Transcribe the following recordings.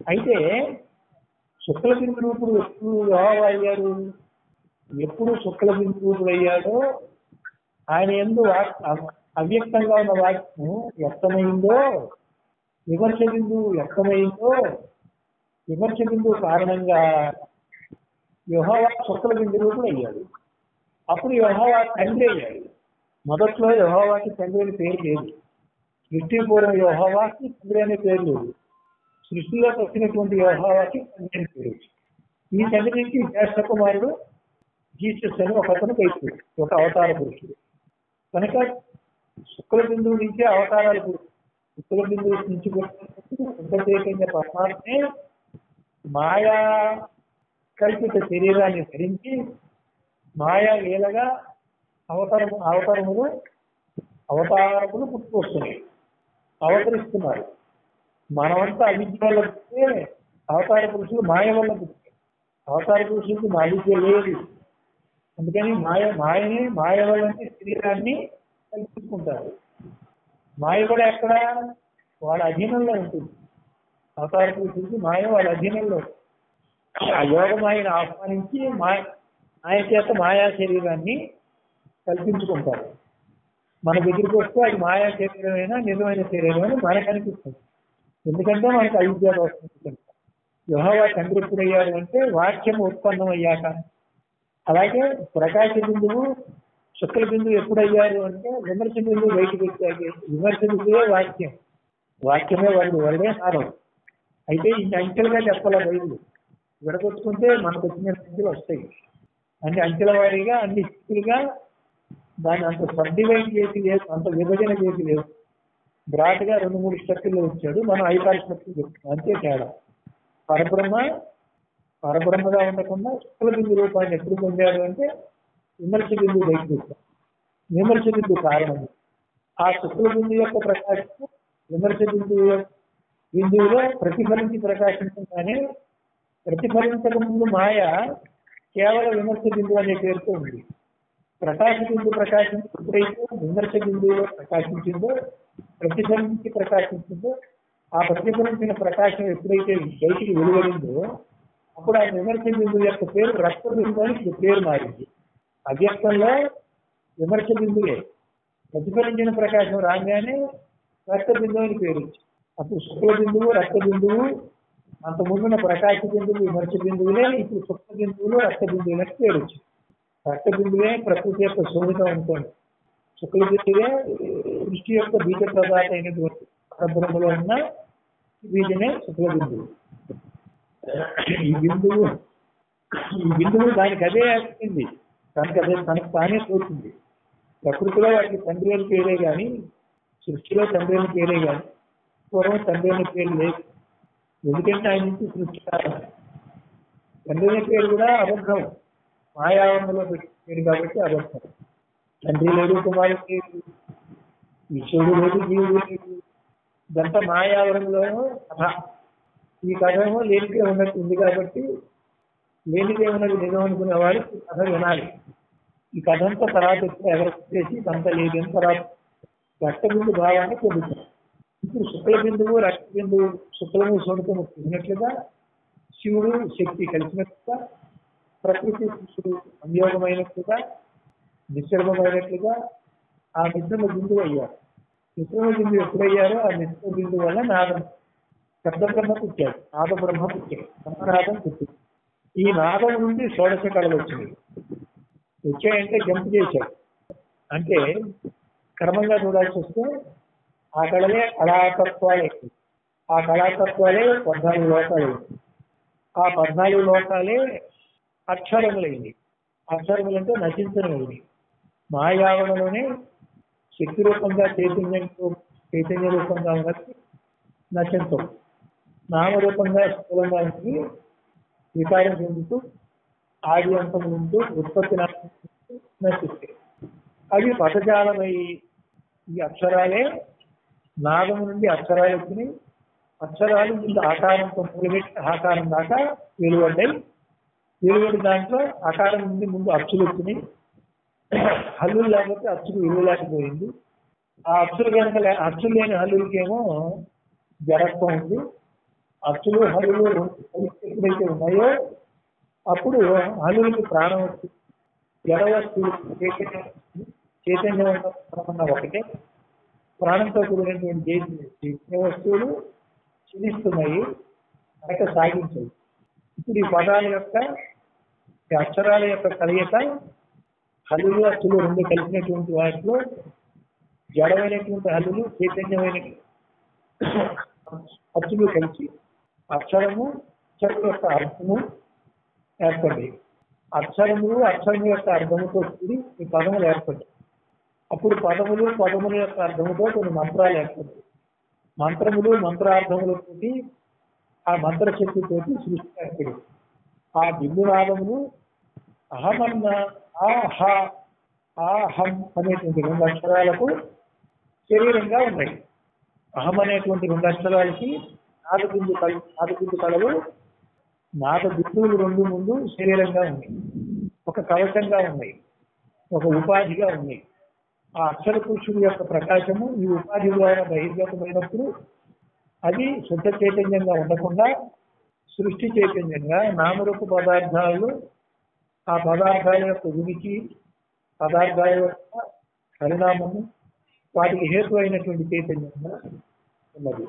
అయితే శుక్ల బిందు రూపుడు ఎప్పుడు యోహోవా అయ్యారు ఎప్పుడు శుక్ల బిందు రూపుడు అయ్యాడో ఆయన ఎందు వాక్- అవ్- అవ్యక్తంగా ఉన్న వాక్యం వ్యక్తమైందో విమర్శ బిందువు వ్యక్తమైందో విమర్శ బిందువు కారణంగా యహోవా శుక్ల బిందు రూపుడు అయ్యాడు అప్పుడు యహోవా తండ్రి అయ్యాడు మొదట్లో యహోవాకి తండ్రి అని పేరు లేదు సృష్టి పూర్వం యహోవాకి తండ్రి అనే పేరు లేదు సృష్టిలోకి వచ్చినటువంటి యహోవాకి తండ్రి అని పేరు ఈ తండ్రి నుంచి జ్యేష్ఠ కుమారుడు జీసస్ అని ఒక అతను కైపు ఒక అవతార పురుషుడు కనుక శుక్ల బిందువు నుంచే అవతారాలు పురుషుడు శుక్ల బిందువు నుంచి శుద్ధ చైతన్య పరమాత్మే మాయా కల్పిత శరీరాన్ని ధరించి మాయా లీలగా అవతారం అవతారములు అవతారములు పుట్టుకొస్తున్నాయి అవతరిస్తున్నారు మనమంతా అవిద్య వల్ల పుట్టే అవతార పురుషులు మాయ వల్ల పుట్టారు అవతార పురుషులకు మా విద్య లేదు అందుకని మాయ మాయని మాయ వల్లనే శరీరాన్ని కల్పించుకుంటారు మాయ కూడా ఎక్కడ వాళ్ళ అధీనంలో ఉంటుంది అవతార పురుషులకి మాయ వాళ్ళ అధీనంలో ఉంటుంది. ఆ యోగ మాయను ఆహ్వానించి మాయ మాయ చేత మాయా శరీరాన్ని కల్పించుకుంటారు మన దగ్గరికి వస్తే అది మాయా శరీరమైనా నిజమైన శరీరమైనా మనకు అనిపిస్తుంది ఎందుకంటే మనకు అవిద్య వస్తుంది యహోవా తండ్రి ఎప్పుడయ్యాడు అంటే వాక్యం ఉత్పన్నం అయ్యాక అలాగే ప్రకాశ బిందువు శుక్ల బిందువు ఎప్పుడయ్యారు అంటే విమర్శ బిందువు బయటకు వచ్చాక విమర్శ బిందువే వాక్యం వాక్యమే వరదు వరదే సారం అయితే ఇన్ని అంకెలుగా చెప్పాల బైబుల్ విడగొట్టుకుంటే మనకు వచ్చిన అంకెలు వస్తాయి అన్ని అంకెల వారీగా అన్ని స్థితులుగా దాన్ని అంత సబ్డివైడ్ చేసి లేదు అంత విభజన చేసి లేదు బ్రాడ్ గా రెండు మూడు స్టెప్పుల్లో వచ్చాడు మనం ఐదారు స్టెప్పులు చెప్తున్నాం అంతే తేడా పరబ్రహ్మ పరబ్రహ్మగా ఉండకుండా శుక్ల బిందు రూపాన్ని ఎప్పుడు పొందాడు అంటే విమర్శ బిందువు బయటకు వచ్చాడు విమర్శ బిందువు కారణం ఆ శుక్ల బిందు యొక్క ప్రకాశం విమర్శ బిందువు యొక్క బిందువులో ప్రతిఫలించి ప్రకాశించగానే ప్రతిఫలించక ముందు మాయ కేవలం విమర్శ బిందువు అనే పేరుతో ఉంది ప్రకాశ బిందు ప్రకాశం ఎప్పుడైతే విమర్శ బిందువులో ప్రకాశించిందో ప్రతిఫలించి ప్రకాశించిందో ఆ ప్రతిఫలించిన ప్రకాశం ఎప్పుడైతే బయటికి వెలువడిందో అప్పుడు ఆ విమర్శ బిందువు యొక్క పేరు రక్త బిందువు అని ఇప్పుడు పేరు మారింది అవ్యక్తంలో విమర్శ బిందువే ప్రతిఫలించిన ప్రకాశం రాగానే రక్త బిందువు అని పేరు వచ్చింది. అప్పుడు శుక్ల బిందువు రక్త బిందువు అంత ముందున్న ప్రకాశ బిందువు విమర్శ బిందువులే ఇప్పుడు శుక్ల బిందువులు రక్త బిందువులకు పేరు వచ్చింది రక్త బిందువే ప్రకృతి యొక్క శోభితం అనుకోండి శుక్ల బిందువే సృష్టి యొక్క బీజ ప్రదాత అయినటువంటి పరబ్రహ్మలో ఉన్న బీజమే శుక్ల బిందువు ఈ బిందువు ఈ బిందువు దానికి అదే వచ్చింది తనకు అదే తనకు తానే తోచింది ప్రకృతిలో వాటికి తండ్రి అని పేరే కానీ సృష్టిలో తండ్రి అని పేరే కానీ పూర్వం తండ్రి అనే పేరు లేదు ఎందుకంటే ఆయన నుంచి సృష్టి కారణం. తండ్రి అనే పేరు కూడా అబద్ధం మాయావరణలో పెట్టారు కాబట్టి అబద్ధం తండ్రి లేదు కుమారుడు లేదు ఈశ్వరుడు లేదు జీవుడు లేదు ఇదంతా మాయావరణలో కథ ఈ కథ ఏమో లేనిదే ఉన్నట్టు ఉంది కాబట్టి లేనిదే ఉన్నది నిజం అనుకునే వాడు ఈ కథ వినాలి ఈ కథ అంతా తర్వాత ఎప్పుడు ఎగరొచ్చేసి ఇదంతా లేదని తర్వాత రక్త బిందు భావాన్ని పొందుతాం ఇప్పుడు శుక్ల బిందువు రక్త బిందువు శుక్లము శోణితము కలిగినట్లుగా శివుడు శక్తి కలిసినట్లుగా ప్రకృతి శిష్యుడు సంయోగమైనట్లుగా నిశ్చలమైనట్లుగా ఆ మిశ్రమ బిందువు అయ్యారు మిశ్రమ బిందువు ఎప్పుడయ్యారో ఆ మిశ్రమ బిందువు వల్ల నాదం శబ్ద బ్రహ్మ పుట్టాడు నాద బ్రహ్మ పుట్టాడు బ్రహ్మనాదం పుట్టింది ఈ నాదం నుండి షోడశ కళలు వచ్చినాయి వచ్చాయంటే జంప్ చేశాడు అంటే క్రమంగా చూడాల్సి వస్తే ఆ కళలే కళాతత్వాలే ఆ కళాతత్వాలే పద్నాలుగు లోకాలు ఆ పద్నాలుగు లోకాలే అక్షరములైంది అక్షరములు అంటే నశించనివి మాయావరణలోనే శక్తి రూపంగా చైతన్యంతో చైతన్య రూపంగా ఉన్నది నశించవు నామరూపంగా స్థూలంగా ఉంటుంది వికారం చెందుతూ ఆది అంతం ఉంటూ ఉత్పత్తి నాశిస్తూ నశిస్తాయి అవి పదజాలమై ఈ అక్షరాలే నాదము నుండి అక్షరాలు వచ్చినాయి అక్షరాలు ముందు ఆకారంతో మొదలుపెట్టి ఆకారం దాకా వెలువడ్డాయి వెలువడి దాంట్లో ఆకారం నుండి ముందు అచ్చులు వచ్చినాయి హల్లులు లేకపోతే అచ్చులు విలువలేకపోయింది ఆ అచ్చులు కనుక లే- అచ్చులు లేని హల్లులకేమో జడత్వం ఉంది అచ్చులు హరులు కలిసి ఎప్పుడైతే ఉన్నాయో అప్పుడు హరులకి ప్రాణం వస్తుంది జడ వస్తువులు చైతన్యం చైతన్యమైన ఒకటే ప్రాణంతో కూడినటువంటి చైతన్య వస్తువులు క్షీణిస్తున్నాయి నడక సాగించాయి ఇప్పుడు ఈ పదాల యొక్క ఈ అక్షరాల యొక్క కలయిక హల్లులు అచ్చులు రెండు కలిసినటువంటి వాటిలో జడమైనటువంటి హల్లులు చైతన్యమైన అచ్చులు కలిసి అక్షరము అక్షరం యొక్క అర్థము ఏర్పడ్డాయి అక్షరములు అక్షరం యొక్క అర్థముతో కూడి ఈ పదములు ఏర్పడ్డాయి అప్పుడు పదములు పదముల యొక్క అర్థముతో కొన్ని మంత్రాలు ఏర్పడ్డాయి మంత్రములు మంత్రార్థములతోటి ఆ మంత్రశక్తితోటి సృష్టి ఏర్పడింది ఆ బిందునాదములు అహమన్న ఆహ ఆహం అనేటువంటి రెండు అక్షరాలకు శరీరంగా ఉన్నాయి అహం అనేటువంటి రెండు అక్షరాలకి నాదబిందు కళ నాదబిందు కళలు నాద బిందువులు రెండు ముందు శరీరంగా ఉన్నాయి ఒక కవచంగా ఉన్నాయి ఒక ఉపాధిగా ఉన్నాయి ఆ అక్షర పురుషుడి యొక్క ప్రకాశము ఈ ఉపాధి ద్వారా బహిర్గతమైనప్పుడు అది శుద్ధ చైతన్యంగా ఉండకుండా సృష్టి చైతన్యంగా నామరూప పదార్థాలు ఆ పదార్థాల యొక్క ఉనికి పదార్థాల యొక్క పరిణామము వాటికి హేతు అయినటువంటి చైతన్యంగా ఉన్నది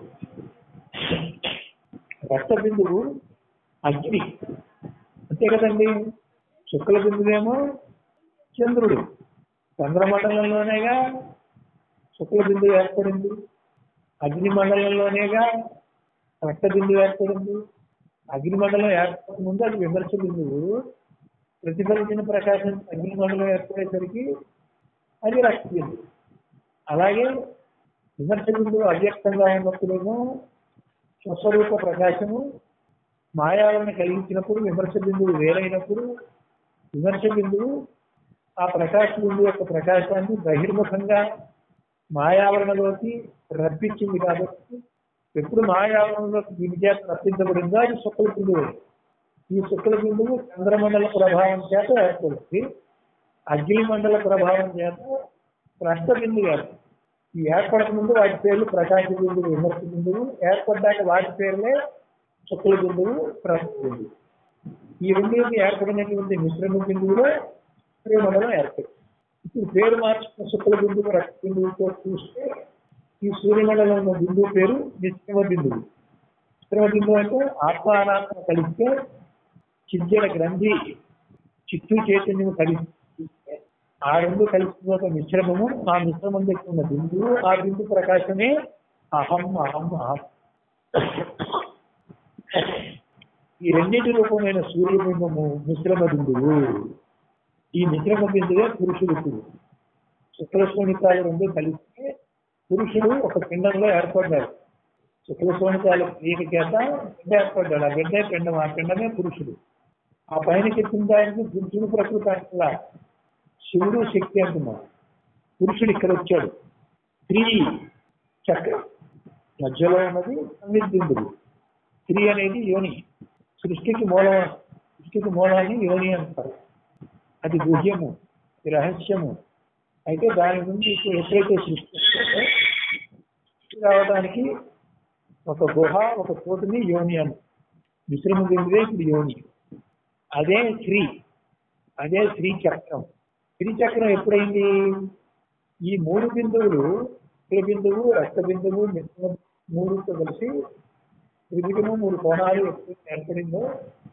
రక్త బిందువు అగ్ని అంతే కదండి శుక్ల బిందువేమో చంద్రుడు చంద్రమండలంలోనేగా శుక్ల బిందువు ఏర్పడింది అగ్ని మండలంలోనేగా రక్త బిందువు ఏర్పడింది అగ్ని మండలం ఏర్పడక ముందు అది విమర్శ బిందువు ప్రతిఫలించిన ప్రకాశం అగ్ని మండలం ఏర్పడేసరికి అది రక్త బిందువు అలాగే విమర్శ బిందువు అవ్యక్తంగా ఉన్నప్పుడేమో స్వస్వరూప ప్రకాశము మాయాలను కలిగించినప్పుడు విమర్శ బిందువు వేరైనప్పుడు విమర్శ బిందువు ఆ ప్రకాశ బిందువు యొక్క ప్రకాశాన్ని బహిర్ముఖంగా మాయావరణలోకి రప్పించింది కాబట్టి ఎప్పుడు మాయావరణలోకి దీని చేత రప్పించబడిందో అది శుక్ల బిందువు ఈ శుక్ల బిందువు చంద్రమండల ప్రభావం చేత ఏర్పడుతుంది అగ్ని మండల ప్రభావం చేత రక్త బిందువు ఏర్పడుతుంది ఈ ఏర్పడక ముందు వాటి పేర్లు ప్రకాశ బిందువు విమర్శ బిందువు ఏర్పడ్డాక వాటి పేర్లే శుక్ల బిందువు ప్రస్తుత బిందువు ఈ రెండింటికి ఏర్పడినటువంటి మిశ్రమ బిందువులో సూర్యమండలం ఏర్పడింది ఇప్పుడు పేరు మార్చుకున్న శుక్ల బిందువు రక్త బిందువుతో చూస్తే ఈ సూర్యమండలం ఉన్న బిందువు పేరు మిశ్రమ బిందువు మిశ్రమ బిందువు అంటే ఆత్మానాత్మ కలిస్తే చిద్యల గ్రంథి చిత్తు చైతన్యం కలిస్తే ఆ రెండు కలిసిన ఒక మిశ్రమము ఆ మిశ్రమం దగ్గర ఉన్న బిందువు ఆ బిందు ప్రకాశమే అహం అహం అహం ఈ రెండింటి రూపమైన సూర్యబింబము మిశ్రమ బిందువు ఈ మిశ్రమ బిందువే పురుషుడు శుక్లశోణికాలు రెండు కలిస్తే పురుషుడు ఒక పిండంలో ఏర్పడ్డాడు శుక్లశోణికాల క్రియక చేత పిండ ఏర్పడ్డాడు ఆ బిడ్డే పిండం ఆ పిండమే పురుషుడు ఆ పైన చెప్పిన దానికి పురుషుడు ప్రకృతి అంటలా శివుడు శక్తి అంటున్నాడు పురుషుడు ఇక్కడ వచ్చాడు స్త్రీ చక్రం మధ్యలో ఉన్నది సంవిద్యుడు స్త్రీ అనేది యోని సృష్టికి మూలం సృష్టికి మూలాన్ని యోని అంటారు అది గుహ్యము ఇది రహస్యము అయితే దాని నుండి ఇప్పుడు ఎప్పుడైతే సృష్టిస్తుందో సృష్టి రావడానికి ఒక గుహ ఒక చోటుని యోని అని మిశ్రమ బిందువే ఇప్పుడు యోని అదే శ్రీ అదే శ్రీ చక్రం శ్రీ చక్రం ఎప్పుడైంది ఈ మూడు బిందువులు శ్రీ బిందువు రక్త బిందువు మిశ్రమ మూడుతో కలిసి త్రిభుజము మూడు కోణాలు ఎప్పుడు ఏర్పడిందో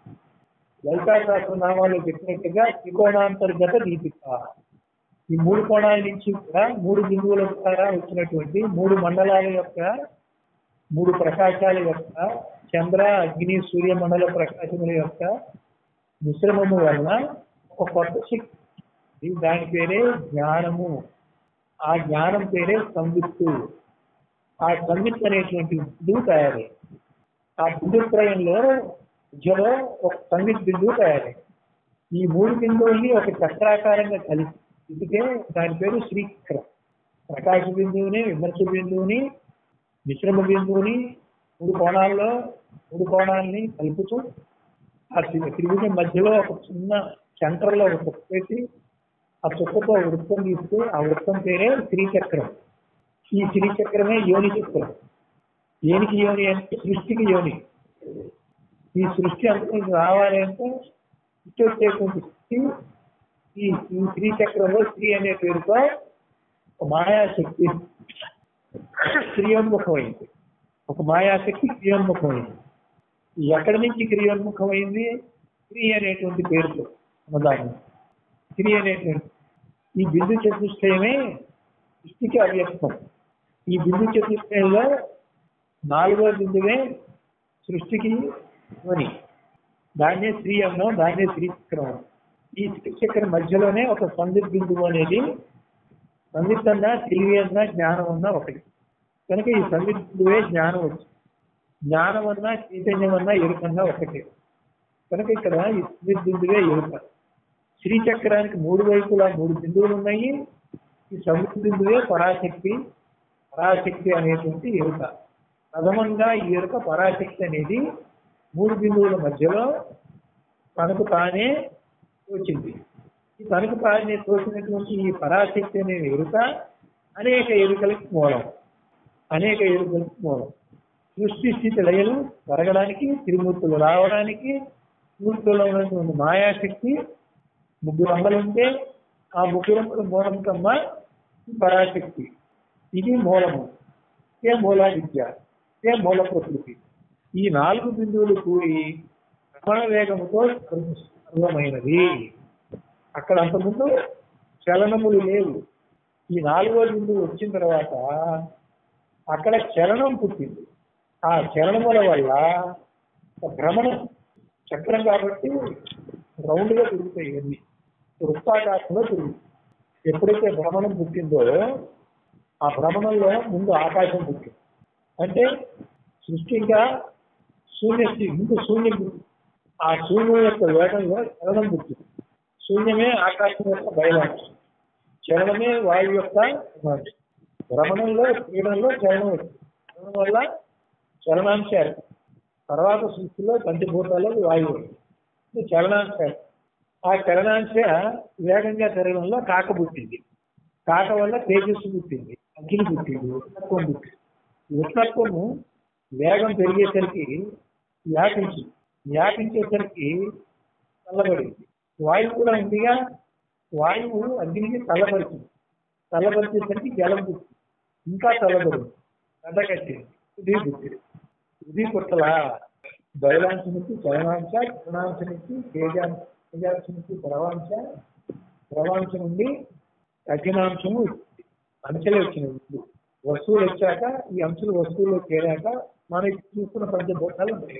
లలితా సహస్రనామాలు చెప్పినట్టుగా త్రికోణాంతర్గత దీపిక ఈ మూడు కోణాల నుంచి కూడా మూడు బిందువుల ద్వారా వచ్చినటువంటి మూడు మండలాల యొక్క మూడు ప్రకాశాల యొక్క చంద్ర అగ్ని సూర్య మండల ప్రకాశముల యొక్క మిశ్రమము వలన ఒక కొత్త శక్తి దాని పేరే జ్ఞానము ఆ జ్ఞానం పేరే సంవిత్తు ఆ సంవిత్ అనేటువంటి బిందువు తయారై ఆ బిందుత్రయంలో మధ్యలో ఒక సంవిత్ బిందువు తయారై ఈ మూడు బిందువుల్ని ఒక చక్రాకారంగా కలిసి ఇదికే దాని పేరు శ్రీచక్రం ప్రకాశ బిందువుని విమర్శ బిందువుని మిశ్రమ బిందువుని మూడు కోణాల్లో మూడు కోణాలని కలుపుతూ ఆ త్రి- త్రిభుజం మధ్యలో ఒక చిన్న సెంటర్లో ఒక చుక్క పెట్టి ఆ చుక్కతో వృత్తం తీస్తే ఆ వృత్తం పేరే శ్రీచక్రం ఈ శ్రీచక్రమే యోని చక్రం దేనికి యోని అంటే సృష్టికి యోని ఈ సృష్టి అంతా రావాలి అంటే ఇటు వచ్చేటువంటి శక్తి ఈ ఈ శ్రీ చక్రంలో స్త్రీ అనే పేరుతో ఒక మాయాశక్తి క్రియోన్ముఖమైంది ఒక మాయాశక్తి క్రియోన్ముఖమైంది ఎక్కడి నుంచి క్రియోన్ముఖమైంది స్త్రీ అనేటువంటి పేరుతో ఉన్నదాన్ని స్త్రీ అనేటువంటి ఈ బిందు చతుష్టయమే సృష్టికి అవ్యక్తం ఈ బిందు చతుష్టయంలో నాలుగో బిందువే సృష్టికి ధ్వని దాన్నే స్త్రీ అన్నాం దాన్నే శ్రీ చక్రం ఈ శ్రీ చక్రం మధ్యలోనే ఒక సందిత్ బిందువు అనేది సందిత్ అన్నా తెలివి అన్నా జ్ఞానం అన్నా ఒకటి కనుక ఈ సందిత్ బిందువే జ్ఞానం వచ్చింది జ్ఞానం అన్నా చైతన్యం అన్నా ఎరుకన్నా ఒకటే కనుక ఇక్కడ ఈ సందిత్ బిందువే ఎరుక శ్రీచక్రానికి మూడు వైపులా మూడు బిందువులు ఉన్నాయి ఈ సముద్ర బిందువే పరాశక్తి పరాశక్తి అనేటువంటి ఎరుక ప్రథమంగా ఈ ఎరుక పరాశక్తి అనేది మూడు బిందువుల మధ్యలో తనకు తానే తోచింది ఈ తనకు తానే తోచినటువంటి ఈ పరాశక్తి అనే ఎరుక అనేక ఎరుకలకు మూలం అనేక ఎరుకలకు మూలం సృష్టి స్థితి లయలు జరగడానికి త్రిమూర్తులు రావడానికి మూర్తుల్లో ఉన్నటువంటి మాయాశక్తి ముగ్గురు అమ్మలుంటే ఆ ముగ్గురు మూలం కమ్మ పరాశక్తి ఇది మూలము ఇదే మూల విద్య ఇదే మూల ప్రకృతి ఈ నాలుగు బిందువులు కూడి భ్రమణ వేగముతో సర్వమైనది అక్కడ అంతకుముందు చలనములు లేవు ఈ నాలుగో బిందువు వచ్చిన తర్వాత అక్కడ చలనం పుట్టింది ఆ చలనముల వల్ల ఒక భ్రమణం చక్రం కాబట్టి రౌండ్ గా తిరుగుతాయి ఇవన్నీ వృత్తాకారంలో తిరుగుతాయి ఎప్పుడైతే భ్రమణం పుట్టిందో ఆ భ్రమణంలో ముందు ఆకాశం పుట్టింది అంటే సృష్టి ఇంకా శూన్య స్థితి ముందు శూన్యం పుట్టింది ఆ శూన్యం యొక్క వేగంలో చలనం పుట్టింది శూన్యమే ఆకాశం యొక్క బయలాంశం చలనమే వాయు యొక్క అనాంశం. భ్రమణంలో క్రీడంలో చలనం వచ్చింది చలనం వల్ల చలనాంశాలు తర్వాత సృష్టిలో పంచభూతాలు వాయువు ఇది చలనాంశ ఆ చలనాంశ వేగంగా తిరగడంలో కాక పుట్టింది కాక వల్ల తేజస్సు పుట్టింది అగ్ని పుట్టింది ఉష్ణత్వం పుట్టింది ఈ ఉష్ణత్వము వేగం పెరిగేసరికి వ్యాపించింది వ్యాపించేసరికి చల్లబడింది వాయువు కూడా ఉందిగా వాయువు అగ్నికి చల్లబరిచింది చల్లబరిచేసరికి జలం పుట్టింది ఇంకా చల్లబడింది కట్టకట్టింది ఇది పుట్టింది ఇది పుట్టల బయలాంశ నుంచి చలనాంశ చలనాంశ నుంచి తేజాంశ తేజాంశ నుంచి ద్రవాంశ ద్రవాంశ నుండి కఠినాంశము అంచెలే వచ్చినాయి ఇప్పుడు వస్తువులు వచ్చాక ఈ అంశాలు వస్తువుల్లో చేరాక మనం చూస్తున్న పంచభూతాలు ఉంటాయి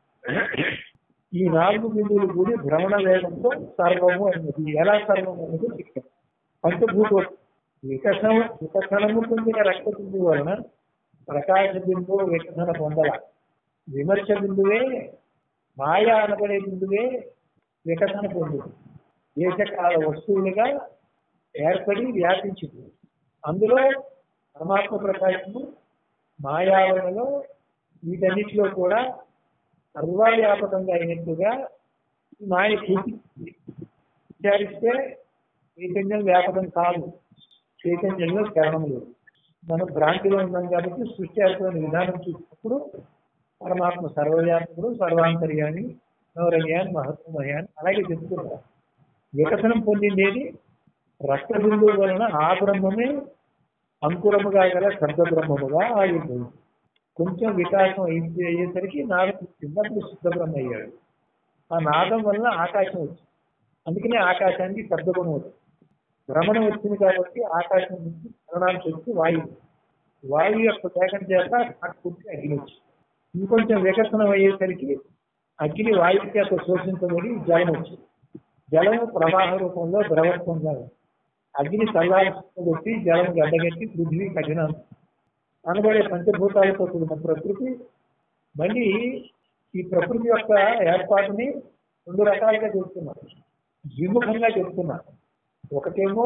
ఈ నాలుగు బిందువులు కూడి భ్రమణ వేగంతో సర్వము అన్నది ఎలా సర్వము అనేది చెప్పారు పంచభూత వికసన వికసనము పొందిన రక్త బిందువు వలన ప్రకాశ బిందువు వికసన పొందల విమర్శ బిందువే మాయా అనబడే బిందువే వికసన పొందుతుంది దేశకాల వస్తువులుగా ఏర్పడి వ్యాపించింది అందులో పరమాత్మ ప్రకాశము మాయావరణలో వీటన్నిటిలో కూడా సర్వవ్యాపకంగా అయినట్టుగా ఈ మాయ చూపించింది విచారిస్తే చైతన్యం వ్యాపకం కాదు చైతన్యంలో చరణం లేదు మనం భ్రాంతిలో ఉన్నాం కాబట్టి సృష్టి ఏర్పడిన విధానం చూసినప్పుడు పరమాత్మ సర్వవ్యాపకుడు సర్వాంతర్యాన్ని నవరయ్యాన్ని మహత్వమయ్యాన్ని అలాగే చెప్తున్నారు వికసనం పొందిందేది రక్త బిందువు వలన ఆ బ్రహ్మమే అంకురముగా గల శబ్ద బ్రహ్మముగా ఆగిపోయింది కొంచెం వికాసం అయింది అయ్యేసరికి నాదం చిన్నప్పుడు శుద్ధ బ్రహ్మ అయ్యాడు ఆ నాదం వలన ఆకాశం వచ్చింది అందుకనే ఆకాశానికి శబ్దగుణం వచ్చింది భ్రమణం వచ్చింది కాబట్టి ఆకాశం నుంచి చలనాంశ వచ్చి వాయువు వాయువు యొక్క వేగం చేత పుట్టి అగ్ని వచ్చింది ఇంకొంచెం వికసనం అయ్యేసరికి అగ్ని వాయువు చేత శోషించబడి జలం వచ్చింది జలము ప్రవాహ రూపంలో ద్రవత్వంగా ఉంది. అగ్ని చల్లారి జలం గడ్డగట్టి పృథ్వీ కఠినం అనబడే పంచభూతాలతో కూడిన ప్రకృతి మళ్ళీ ఈ ప్రకృతి యొక్క ఏర్పాటుని రెండు రకాలుగా చెప్తున్నారు ద్విముఖంగా చెప్తున్నారు ఒకటేమో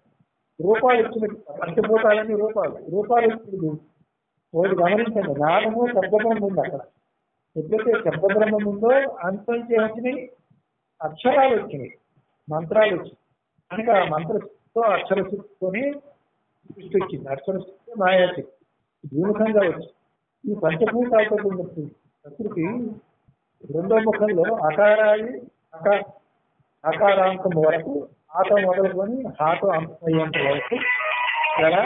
రూపాలు ఇచ్చిన పంచభూతాలన్నీ రూపాలు రూపాలు ఇచ్చింది ఒకటి గమనించండి నాదము శబ్దబ్రహ్మ ఉంది అక్కడ ఎప్పుడైతే శబ్దబ్రహ్మం ఉందో అంతం వచ్చినాయి అక్షరాలు వచ్చినాయి మంత్రాలు వచ్చినాయి కనుక ఆ మంత్రతో అక్షర శక్తితోనే సృష్టి వచ్చింది అక్షర శక్తి మాయాశక్తి ద్విముఖంగా వచ్చింది ఈ పంచభూతాలతో కూడిన ప్రకృతి రెండో ముఖంలో అకారాది అకా అకారాంకం వరకు ఆటో మొదలుకొని ఆటో అంతం అయ్యేంత వరకు ఇలా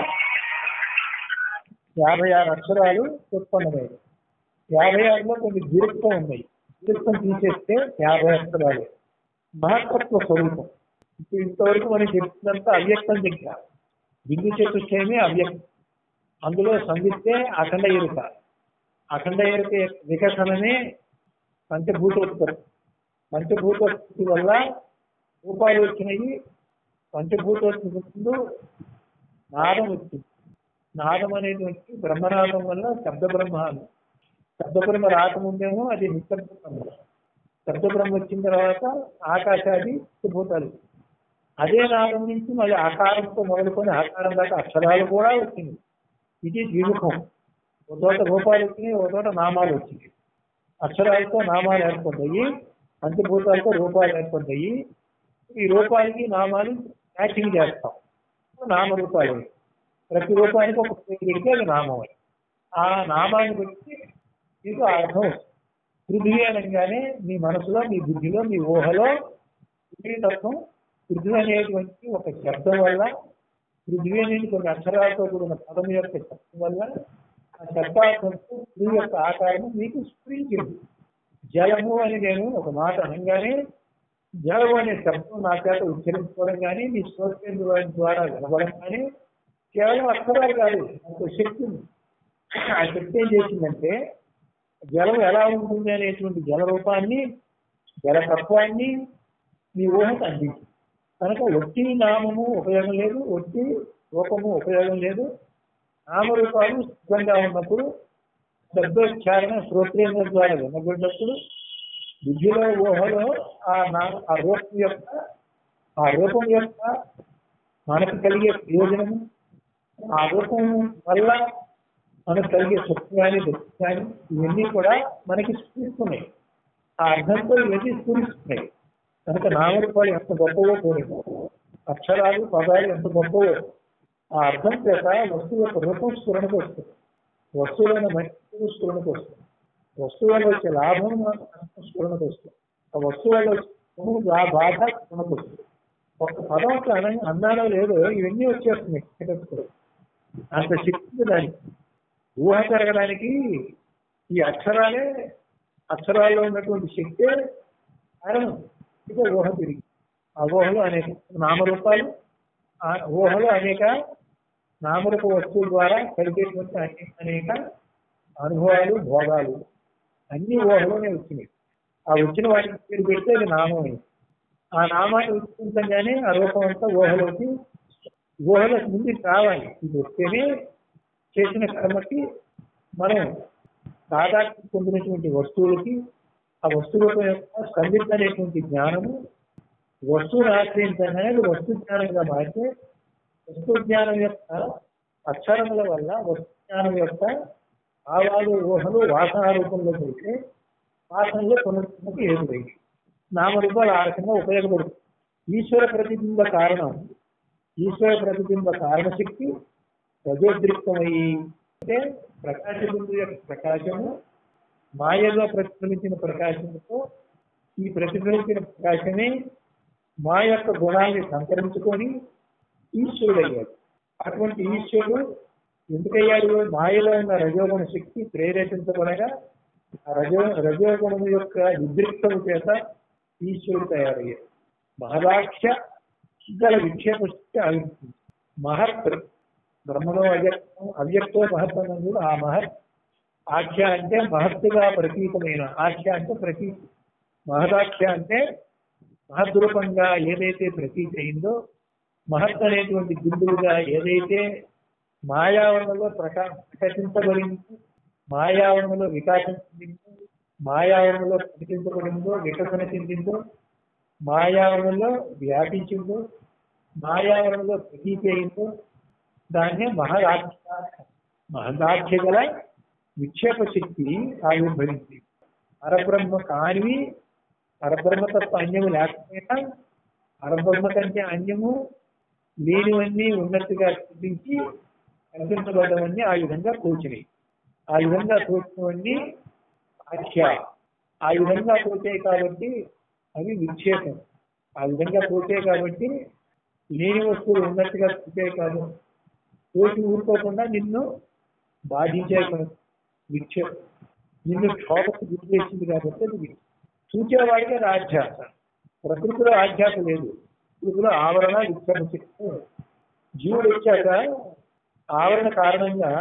యాభై ఆరు అక్షరాలు ఉత్పన్నమయ్యాయి యాభై ఆరులో కొన్ని దీర్ఘం ఉన్నాయి దీర్ఘం తీసేస్తే యాభై అక్షరాలు మహత్తత్వ స్వరూపం ఇప్పుడు ఇంతవరకు మనం చెప్తున్నంత అవ్యక్తం దగ్గర బిందు చతుష్టయమే అవ్యక్తం అందులో సంధిస్తే అఖండ ఎరుక అఖండ ఎరుక వికసనమే పంచభూతోత్పత్తి పంచభూతోత్పత్తి వల్ల రూపాలు వచ్చినాయి పంచభూతోత్పత్తి ముందు నాదం వచ్చింది నాదం అనేటువంటి బ్రహ్మనాదం వల్ల శబ్ద బ్రహ్మాలు శబ్ద బ్రహ్మ రాకముందేమో అది నిశ్శబ్ద బ్రహ్మ శబ్ద బ్రహ్మ వచ్చిన తర్వాత ఆకాశాది భూతాలు అదే నాదం నుంచి మళ్ళీ ఆకారంతో మొదలుకొని ఆకారం దాకా అక్షరాలు కూడా వచ్చింది ఇది ద్విముఖం ఒక చోట రూపాలు వచ్చినాయి ఒక చోట నామాలు వచ్చినాయి అక్షరాలతో నామాలు ఏర్పడ్డాయి పంచభూతాలతో రూపాలు ఏర్పడ్డాయి ఈ రూపాలకి నామాలు మ్యాచింగ్ చేస్తాం నామరూపాలు ప్రతి రూపానికి ఒక పేరు పెడితే అది నామం ఆ నామాన్ని బట్టి మీకు అర్థం పృథ్వీ అనగానే మీ మనసులో మీ బుద్ధిలో మీ ఊహలో పృథ్వీ తత్వం పృథ్వీ అనేటువంటి ఒక శబ్దం వల్ల పృథ్వీ అనేది కొన్ని అక్షరాలతో కూడిన పదం యొక్క శబ్దం వల్ల ఆ శబ్దార్థంతో పృథ్వీ యొక్క ఆకారం మీకు స్ఫురించింది జలము అని నేను ఒక మాట అనగానే జలము అనే శబ్దం నా చేత ఉచ్చరించుకోవడం కానీ మీ శ్రోత్రేంద్రుల ద్వారా వినబడం కానీ కేవలం అక్షరాలు కాదు అంత శక్తి ఉంది ఆ శక్తి ఏం చేసిందంటే జలం ఎలా ఉంటుంది అనేటువంటి జల రూపాన్ని జలతత్వాన్ని మీ ఊహకు అందించింది కనుక ఒట్టి నామము ఉపయోగం లేదు ఒట్టి రూపము ఉపయోగం లేదు నామరూపాలు సిద్ధంగా ఉన్నప్పుడు శబ్దోచ్చారణ శ్రోత్రేంద్ర ద్వారా వినబడినప్పుడు బుద్ధిలో ఊహలో ఆ నా ఆ రూపం యొక్క ఆ రూపం యొక్క మనకు కలిగే ప్రయోజనము ఆ రూపం వల్ల మనకు కలిగే సుఖం కానీ దుఃఖం కానీ ఇవన్నీ కూడా మనకి స్ఫూరిస్తున్నాయి ఆ అర్థంతో ఇవన్నీ స్ఫూరిస్తున్నాయి కనుక నామరూపాలు ఎంత గొప్పవో చూడండి అక్షరాలు పదాలు ఎంత గొప్పవో ఆ అర్థం చేత వస్తువు యొక్క రూపం స్ఫురణకు వస్తుంది వస్తువులైన మంచి స్ఫురణకు వస్తుంది వస్తువు వల్ల వచ్చే లాభం నష్టం స్ఫురణకు వస్తుంది ఆ వస్తువు వల్ల వచ్చే ఆ బాధ స్ఫురణకు వస్తుంది ఒక పదం అట్లా అన- అన్నానో లేదో ఇవన్నీ వచ్చేస్తున్నాయి కూడా అంత శక్తి దానికి ఊహ పెరగడానికి ఈ అక్షరాలే అక్షరాల్లో ఉన్నటువంటి శక్తే కారణం ఇక ఊహ పెరిగి ఆ ఊహలో అనేక నామరూపాలు ఆ ఊహలో అనేక నామరూప వస్తువుల ద్వారా కలిగేటువంటి అనేక అనేక అనుభవాలు భోగాలు అన్ని ఊహలోనే వచ్చినాయి ఆ వచ్చిన వాటికి పేరు పెడితే అది నామం అయింది ఆ నామాన్ని ఉచ్చించగానే ఆ రూపం అంతా ఊహలోకి ఊహలోకి ముందు రావాలి ఇది వస్తేనే చేసిన కర్మకి మనం దాదాపు పొందినటువంటి వస్తువులకి ఆ వస్తువుల యొక్క సందిగ్ధ అనేటువంటి జ్ఞానము వస్తువును ఆశ్రయించగానే అది వస్తు జ్ఞానంగా మారితే వస్తు జ్ఞానం యొక్క అక్షరముల వల్ల వస్తు జ్ఞానం యొక్క భావాలు ఊహలు వాసన రూపంలో పెడితే వాసనలో పునరుద్ధరణకు ఏదురైంది నామరూపాలు ఆ రకంగా ఉపయోగపడుతుంది ఈశ్వర ప్రతిబింబ కారణం ఈశ్వర ప్రతిబింబ కారణశక్తి రజోద్రిక్తమయ్యి అంటే ప్రకాశ బిందు యొక్క ప్రకాశము మాయలో ప్రతిఫలించిన ప్రకాశంతో ఈ ప్రతిఫలించిన ప్రకాశమే మా యొక్క గుణాన్ని సంతరించుకొని ఈశ్వరుడయ్యాడు అటువంటి ఈశ్వరుడు ఎందుకయ్యాడు మాయలో ఉన్న రజోగుణ శక్తి ప్రేరేపించబడగా ఆ రజో రజోగుణం యొక్క ఉద్రిక్తము చేత ఈశ్వరుడు తయారయ్యాడు మహదాక్ష గల విక్షేప శక్తి ఆవిర్భవించింది మహత్ బ్రహ్మలో అవ్యక్తం అవ్యక్తో మహత్వం కూడా ఆ మహత్ ఆఖ్య అంటే మహత్తుగా ప్రతీతమైన ఆఖ్య అంటే ప్రతీతి మహదాఖ్య అంటే మహద్రూపంగా ఏదైతే ప్రతీతి అయిందో మహత్ అనేటువంటి బిందువుగా ఏదైతే మాయావరణలో ప్రకా ప్రకటించబడిందో మాయావరణలో వికాసం చెందిందో మాయావరణలో ప్రకటించబడిందో వికసన చెందిందో మాయావరణలో వ్యాపించిందో మాయావరణలో ప్రతీతి అయిందో దాన్నే మహదాఖ్య మహదాఖ్య గల విక్షేప శక్తి ఆవిర్భవించింది పరబ్రహ్మ కానివి పరబ్రహ్మతత్వ అన్యము లేకపోయినా పరబ్రహ్మ కంటే అన్యము లేనివన్నీ ఉన్నట్టుగా చూపించి కల్పించబడ్డవన్నీ ఆ విధంగా కూర్చున్నాయి ఆ విధంగా కూర్చున్నవన్నీ ఆఖ్య ఆ విధంగా పోతాయి కాబట్టి అవి విక్షేపం ఆ విధంగా పోతాయి కాబట్టి లేని వస్తువులు ఉన్నట్టుగా పోతాయి కాదు పోటీ ఊరుకోకుండా నిన్ను బాధించే విక్షేపం నిన్ను క్షోభకు గురి చేసింది కాబట్టి అది విక్షేపం. చూచేవాడికి అది ఆధ్యాస ప్రకృతిలో ఆధ్యాస లేదు ప్రకృతిలో ఆవరణ విక్షేప శక్తి ఉంది. జీవుడు వచ్చాక ఆవరణ కారణంగా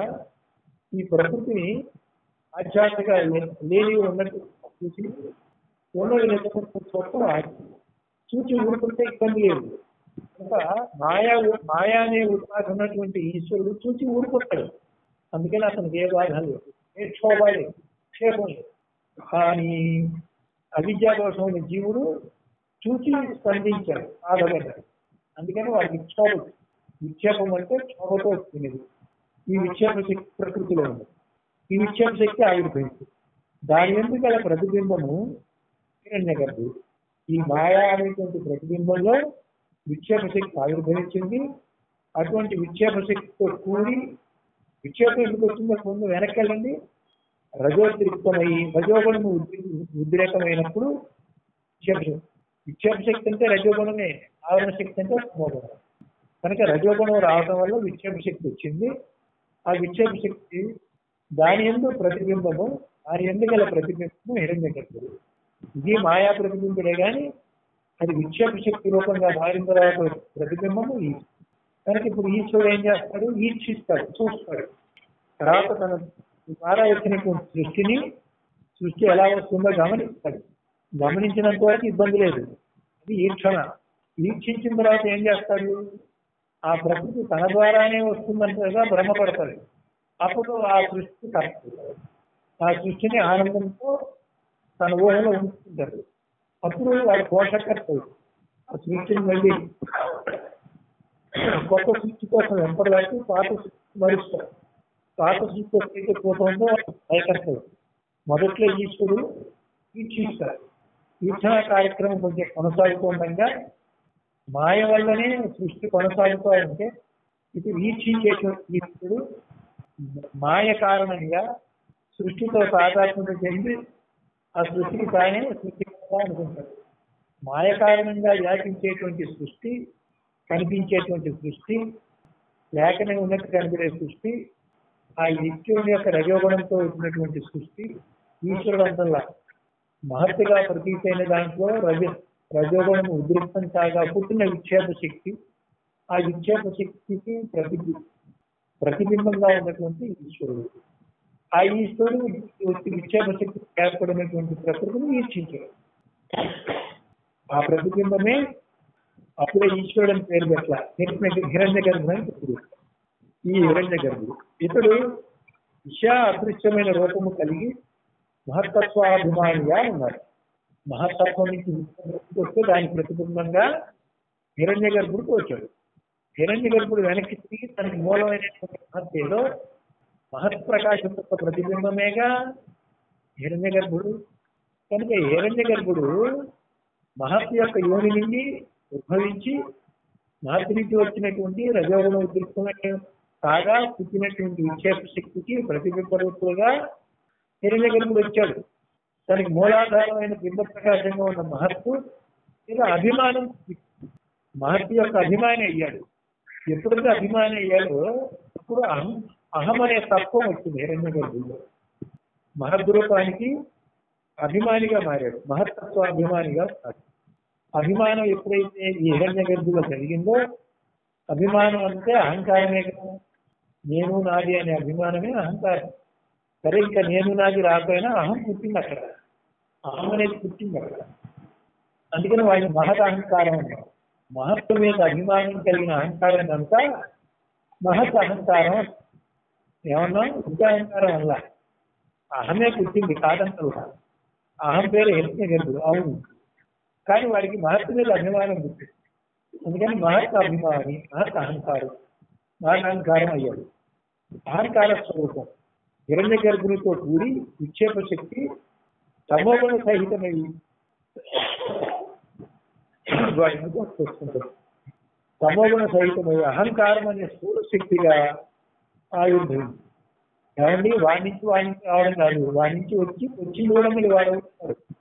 ఈ ప్రకృతిని ఆధ్యాత్మిక లేని ఉన్నట్టు చూసి ఉన్నది లేకపోతే చోట చూచి ఊరుకుంటే ఇబ్బంది లేదు కనుక మాయా మాయా అనే ఉపాధి ఉన్నటువంటి ఈశ్వరుడు చూచి ఊరుకుంటాడు అందుకని అతనికి ఏ బాధ లేదు ఏ క్షోభ లేదు క్షేపం లేదు కానీ అవిద్యా దోషం ఉన్న జీవుడు చూచి స్పందించాడు బాధపడ్డాడు అందుకని వాడికి క్షోభ వచ్చింది. విక్షేపం అంటే క్షోభతో వచ్చినది ఈ విక్షేప శక్తి ప్రకృతిలో ఉంది ఈ విక్షేప శక్తి ఆవిర్భవించింది దాని ఎందుకు గల ప్రతిబింబము హిరణ్య గర్భుడు ఈ మాయా అనేటువంటి ప్రతిబింబంలో విక్షేప శక్తి ఆవిర్భవించింది అటువంటి విక్షేప శక్తితో కూడి విక్షేపం ఎందుకు వచ్చిందో ముందు వెనక్కి వెళ్ళండి రజోద్రిక్తమై రజోగుణము ఉద్రి- ఉద్రేకమైనప్పుడు విక్షేప శక్తి విక్షేప శక్తి అంటే రజోగుణమే ఆవరణ శక్తి అంటే తమోగుణం కనుక రజోగుణం రావడం వల్ల విక్షేప శక్తి వచ్చింది ఆ విక్షేప శక్తి దాని ఎందు ప్రతిబింబము దాని ఎందు గల ప్రతిబింబము హిరణ్య గర్భుడు ఇది మాయా ప్రతిబింబుడే గాని అది విక్షేప శక్తి రూపంగా మారిన తర్వాత ప్రతిబింబము ఈ కనుక ఇప్పుడు ఈశ్వరుడు ఏం చేస్తాడు ఈక్షిస్తాడు చూస్తాడు తర్వాత తన ద్వారా వచ్చినటువంటి సృష్టిని సృష్టి ఎలా వస్తుందో గమనిస్తాడు గమనించినంత వరకు ఇబ్బంది లేదు అది ఈక్షణ ఈక్షించిన తర్వాత ఏం చేస్తాడు ఆ ప్రకృతి తన ద్వారానే వస్తుందంటగా భ్రమపడతాడు అప్పుడు ఆ సృష్టి కరెక్ట్ ఆ సృష్టిని ఆనందంతో తన ఊహలో ఉంచుకుంటాడు అప్పుడు వాడు పోషకర్త ఆ సృష్టిని మళ్ళీ కొత్త సృష్టి కోసం వెంపడలాంటి పాత సృష్టి మరుస్తాడు పాత సృష్టి వస్తే పోతుందో భయకర్తడు మొదట్లో ఈశ్వరుడు ఈక్షిస్తాడు ఈక్షణ కార్యక్రమం కొంచెం కొనసాగుతుండగా మాయ వల్లనే సృష్టి కొనసాగుతూ ఉంటే ఇది వీక్షించేటువంటి ఈశ్వరుడు మాయ కారణంగా సృష్టితో తాదాత్మ్యత చెంది ఆ సృష్టికి తానే సృష్టికర్త అనుకుంటాడు మాయ కారణంగా వ్యాపించేటువంటి సృష్టి కనిపించేటువంటి సృష్టి లేకనే ఉన్నట్టు కనిపించే సృష్టి ఆ ఈశ్వరుని యొక్క రజోగుణంతో వచ్చినటువంటి సృష్టి ఈశ్వరుడు అంతల్లా మహత్తుగా ప్రతీతైన దాంట్లో రజ రజోగుణం ఉద్రిక్తం కాగా పుట్టిన విక్షేప శక్తి ఆ విక్షేప శక్తికి ప్రతిబి ప్రతిబింబంగా ఉన్నటువంటి ఈశ్వరుడు ఆ ఈశ్వరుడు వచ్చి విక్షేప శక్తి ఏర్పడినటువంటి ప్రకృతిని వీక్షించాడు ఆ ప్రతిబింబమే అప్పుడే ఈశ్వరుడు అని పేరు పెట్టల హిరణ్య గర్భుడు అని పేరు పెట్టారు. ఈ హిరణ్య గర్భుడు ఇతడు విషా అదృశ్యమైన రూపము కలిగి మహత్తత్వాభిమానిగా ఉన్నాడు మహత్తత్వం నుంచి వస్తే దానికి ప్రతిబింబంగా హిరణ్య గర్భుడికి వచ్చాడు హిరణ్య గర్భుడు వెనక్కి తిరిగి తనకి మూలమైనటువంటి మహత్యలో మహత్ ప్రకాశం యొక్క ప్రతిబింబమేగా హిరణ్య గర్భుడు కనుక హిరణ్య గర్భుడు మహత్ యొక్క యోని నుండి ఉద్భవించి మహత్ నుంచి వచ్చినటువంటి రజోగుణ ఉద్రిక్తమైన కాగా పుట్టినటువంటి విక్షేప శక్తికి ప్రతిబింబ రూపులుగా హిరణ్య గర్భుడు వచ్చాడు దానికి మూలాధారమైన బింబ ప్రకాశంగా ఉన్న మహత్తు ఇక అభిమానం మహర్షి యొక్క అభిమాని అయ్యాడు ఎప్పుడైతే అభిమాని అయ్యాడో అప్పుడు అహం అహం అనే తత్వం వచ్చింది హిరణ్య గర్భుల్లో మహద్రూపానికి అభిమానిగా మారాడు మహత్తత్వ అభిమానిగా మారాడు అభిమానం ఎప్పుడైతే ఈ హిరణ్య గర్భులో కలిగిందో అభిమానం అంటే అహంకారమే కదా నేను నాది అనే అభిమానమే అహంకారం సరే ఇంకా నేను నాది రాకపోయినా అహం పుట్టింది అక్కడ అహం అనేది పుట్టింది అక్కడ అందుకని వాడిని మహత్ అహంకారం అన్నారు మహత్వ మీద అభిమానం కలిగిన అహంకారం అంతా మహత్ అహంకారం ఏమన్నా ఇంకా అహంకారం వల్ల అహమే పుట్టింది కాదంటారు అహం పేరు హిరణ్య గర్భుడు అవును కానీ వాడికి మహత్ మీద అభిమానం పుట్టింది అందుకని మహత్ అభిమాని మహత్ అహంకారం మహత్ అహంకారం అయ్యాడు అహంకార స్వరూపం హిరణ్య గర్భునితో కూడి విక్షేప శక్తి తమోగుణ సహితమై వాడిని వస్తుంటారు తమోగుణ సహితమై అహంకారం అనే స్థూల శక్తిగా ఆవిర్భవింది ఏమండి వాడి నుంచి వాడి నుంచి రావడం కాదు వాడి నుంచి వచ్చి వచ్చింది కూడా మీరు వాడు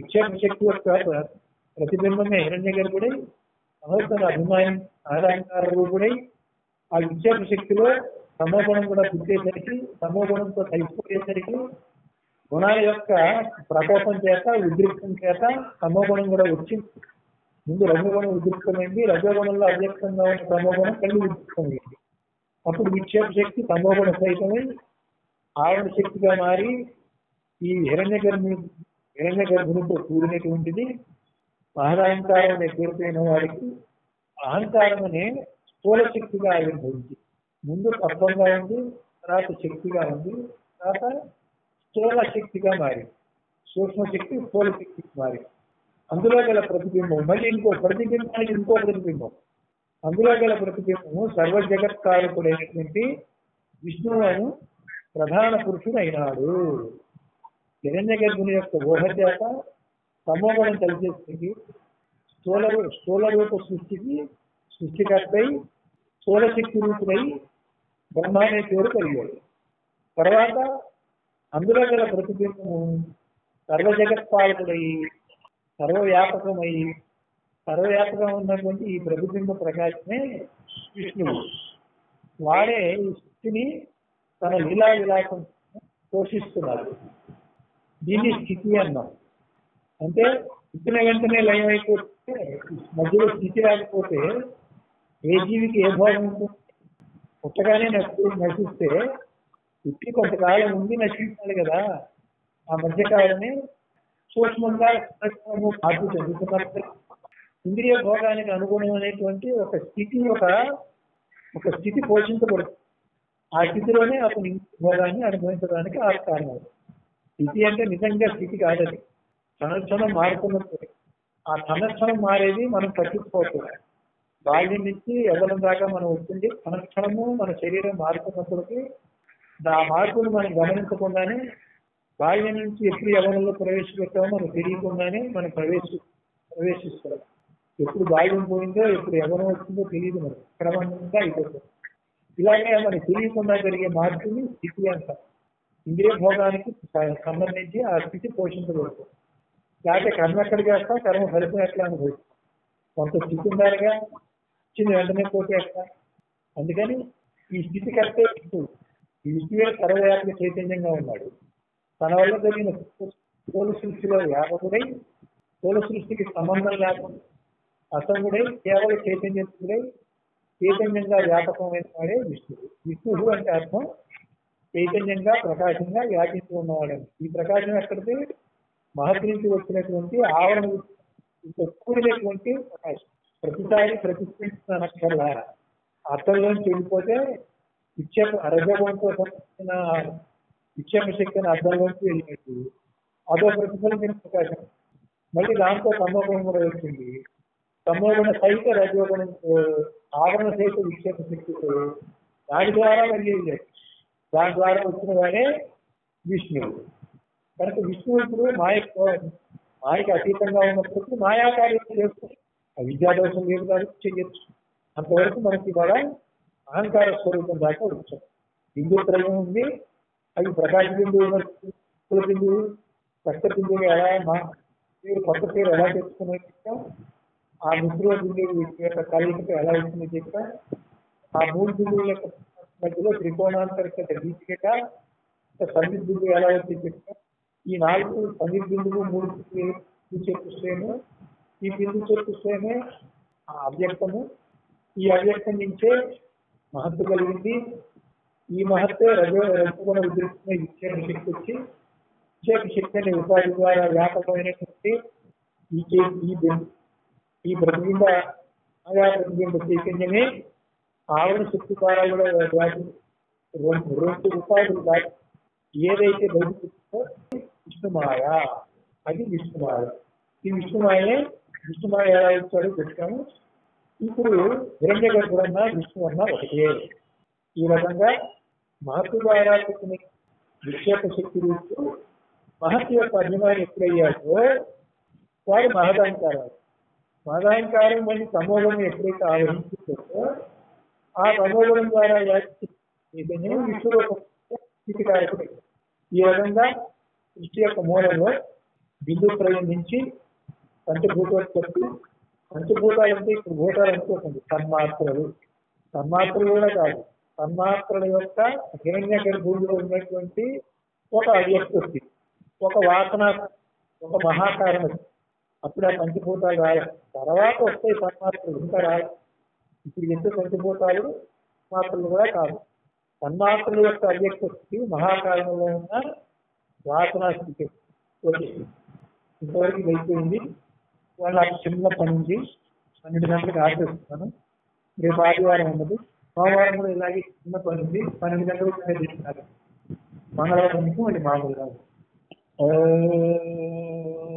విక్షేప శక్తి యొక్క ప్ర- ప్రతిబింబమే హిరణ్య గర్భుడై సమస్తన అభిమానం ఆరాంకార రూపుడై ఆ విక్షేప శక్తిలో సమోగుణం కూడా పుట్టేసరికి సమోగుణంతో కలిసిపోయేసరికి గుణాల యొక్క ప్రకోపం చేత ఉద్రిక్తం చేత సమోగుణం కూడా వచ్చింది ముందు రజోగుణం ఉద్రిక్తమైంది రజోగుణంలో అవ్యక్తంగా ఉన్న తమోగుణం కళ్ళు ఉద్రిక్తమైంది అప్పుడు విక్షేప శక్తి తమోగుణ సహితమై ఆవరణ శక్తిగా మారి ఈ హిరణ్య గర్భుని హిరణ్య గర్భునితో కూడినటువంటిది మహదహంకారం అనే పేరుపైన వారికి అహంకారం అనే స్థూల శక్తిగా ఆవిర్భవించి ముందు తత్వంగా ఉంది తర్వాత శక్తిగా ఉంది తర్వాత స్థూల శక్తిగా మారి సూక్ష్మ శక్తి స్థూల శక్తికి మారి అందులో గల ప్రతిబింబం మళ్ళీ ఇంకో ప్రతిబింబానికి ఇంకో ప్రతిబింబం అందులో గల ప్రతిబింబము సర్వ జగత్కారకుడైనటువంటి విష్ణువు అను ప్రధాన పురుషుడు అయినాడు హిరణ్య గర్భుని యొక్క ఊహ చేత సమోగుణం కలిసేసరికి స్థూల రూ- స్థూల రూప సృష్టికి సృష్టికర్తై స్థూల శక్తి రూపుడై బ్రహ్మ అనే పేరు కలిగాడు తర్వాత అందులో గల ప్రతిబింబము సర్వ జగత్పాలకుడై సర్వవ్యాపకమై సర్వవ్యాపకం ఉన్నటువంటి ఈ ప్రతిబింబ ప్రకాశమే విష్ణువు వాడే ఈ స్థితిని తన లీలా విలాసం పోషిస్తున్నాడు దీన్ని స్థితి అన్నాం అంటే పుట్టిన వెంటనే లయం అయిపోతే మధ్యలో స్థితి రాకపోతే ఏ జీవికి ఏ భోగం ఉంటుంది పుట్టగానే నచ్చి నశిస్తే పుట్టి కొంతకాలం ఉండి నశించాలి కదా ఆ మధ్యకాలమే సూక్ష్మంగా సూక్ష్మము మార్పు చెందుతున్నప్పుడు ఇంద్రియ భోగానికి అనుగుణమైనటువంటి ఒక స్థితి ఒక ఒక స్థితి పోషించబడుతుంది ఆ స్థితిలోనే అతను ఇంద్రియ భోగాన్ని అనుభవించడానికి ఆస్కారం అవుతుంది స్థితి అంటే నిజంగా స్థితి కాదది క్షణక్షణం మారుతున్నప్పుడు ఆ క్షణక్షణం మారేది మనం పట్టించుకోవట్లేదు బాల్యం నుంచి ఎవరం దాకా మనం వచ్చింది క్షణక్షణము మన శరీరం మారుతున్నప్పటికీ ఆ మార్పును మనం గమనించకుండానే బాల్యం నుంచి ఎప్పుడు యవనంలో ప్రవేశపెట్టామో మనకు తెలియకుండానే మనం ప్రవేశ ప్రవేశిస్తాం ఎప్పుడు బాల్యం పోయిందో ఎప్పుడు యవనం వచ్చిందో తెలియదు మనకు క్రమంగా అయిపోతుంది ఇలాగే మనకు తెలియకుండా జరిగే మార్పుని స్థితి అంటాం ఇంద్రియ భోగానికి స- సంబంధించి ఆ స్థితి పోషించబడుతుంది లేకపోతే కర్మ ఎక్కడ చేస్తాం కర్మ ఫలితం ఎట్లా అనుభవిస్తాం కొంత స్థితి ఉండాలిగా వచ్చింది వెంటనే పోతే ఎట్లా అందుకని ఈ స్థితి కరెక్టే విష్ణువు ఈ విష్ణువే సర్వవ్యాపక చైతన్యంగా ఉన్నాడు తన వల్ల జరిగిన తోలు సృష్టిలో వ్యాపకుడై తోలు సృష్టికి సంబంధం లేకుండా అసంగుడై కేవల చైతన్యతుడై చైతన్యంగా వ్యాపకమైన వాడే విష్ణువు విష్ణువు అంటే అర్థం చైతన్యంగా ప్రకాశంగా వ్యాపించి ఉన్నవాడు ఈ ప్రకాశం ఎక్కడిది మహత్ నుంచి వచ్చినటువంటి ఆవరణ కూడినటువంటి ప్రకాశం ప్రతిసారి ప్రతిష్ఠించిన అర్థంలోంచి వెళ్ళిపోతే విక్షేప రజోగంతో సంబంధించిన విక్షేప శక్తిని అర్థంలోంచి వెళ్ళినట్టు అదో ప్రతిఫలించిన ప్రకాశం మళ్ళీ దాంతో తమోగుణం కూడా వచ్చింది తమోగుణ సహిత రజోగుణం ఆవరణ సహిత విక్షేప శక్తితో దాని ద్వారా వెళ్ళేది దాని ద్వారా వచ్చిన వాడే విష్ణువు కనుక విష్ణువు ఇప్పుడు మాయ మాయకు అతీతంగా ఉన్నప్పటికీ మాయాకార్యం చేస్తూ ఆ విద్యాదోషం లేదు కాబట్టి చెయ్యొచ్చు అంతవరకు మనకి కూడా అహంకార స్వరూపం దాకా వచ్చాం బిందు త్రయం ఉంది అవి ప్రకాశ బిందువు కుల బిందువు రక్త బిందువు ఎలా మా పేరు కొత్త పేరు ఎలా తెచ్చుకునే చెప్పాం ఆ మిశ్రమ బిందువు యొక్క కలయికతో ఎలా వచ్చిందో చెప్పాం ఆ మూడు బిందువుల యొక్క మధ్యలో త్రికోణాంతరిక దీపిక సంగీత బిందువు ఎలా వచ్చింది చెప్పాం ఈ నాలుగు సంగీత బిందువు మూడు బిందువు చతుష్టయము ఈ బిందు చతుష్టయమే ఆ అవ్యక్తము ఈ అవ్యక్తం నుంచే మహత్తు కలిగింది ఈ మహత్తే రజో రజగుణ ఉద్రిక్తమైన విక్షేప శక్తి వచ్చి విక్షేప శక్తి అనే ఉపాధి ద్వారా వ్యాపకమైనటువంటి ఈ చే- ఈ బిం- ఈ ప్రతిబింబ ఆయా ప్రతిబింబ చైతన్యమే ఆవరణ శక్తి ద్వారా కూడా వ్యాపి రెండు రెండు ఉపాధులు దాటి ఏదైతే బయటకు విష్ణుమాయ అది విష్ణుమాయ ఈ విష్ణుమాయనే విష్ణుమాయ ఎలా ఇచ్చాడో చెప్తాము ఇప్పుడు హిరణ్య గర్భుడన్నా విష్ణు అన్నా ఒకటే ఈ రకంగా మహత్తు ద్వారా పుట్టిన విక్షేప శక్తి రూపు మహత్తు యొక్క అభిమాని ఎప్పుడయ్యాడో వాడు మహదహంకారం మహదహంకారం మళ్ళీ సమూహం ఎప్పుడైతే ఆవహించుతుందో ఆ సమూహం ద్వారా వ్యాప్తి చైతన్యం విశ్వరూప స్థితికారకుడు ఈ విధంగా సృష్టి యొక్క మూలంలో బిందు త్రయం నుంచి పంచభూతోత్పత్తి పంచభూతాలు అంటే ఇప్పుడు భూతాలు అనుకోకండి తన్మాత్రలు తన్మాత్రలు కూడా కాదు తన్మాత్రల యొక్క హిరణ్య గర్భంలో ఉన్నటువంటి ఒక అవ్యక్తి ఒక వాసన ఒక మహాకారణం అప్పుడు ఆ పంచభూతాలు రాయ తర్వాత వస్తాయి తన్మాత్రలు ఇంకా రాయ ఇప్పుడు ఎందుకు పంచభూతాలు మాత్రలు కూడా కాదు తన్మాత్రల యొక్క అవ్యక్తి మహాకారణంలో ఉన్న వాసన స్థితి ఓకే ఇంతవరకు ఇది అయిపోయింది వాళ్ళ చిన్న పని ఉంది పన్నెండు గంటలకు ఆపేస్తున్నాను రేపు ఆదివారం ఉన్నది సోమవారం కూడా ఇలాగే చిన్న పని ఉంది పన్నెండు గంటలకు చేస్తున్నారు మంగళవారం నుంచి మళ్ళీ మామూలుగా ఓ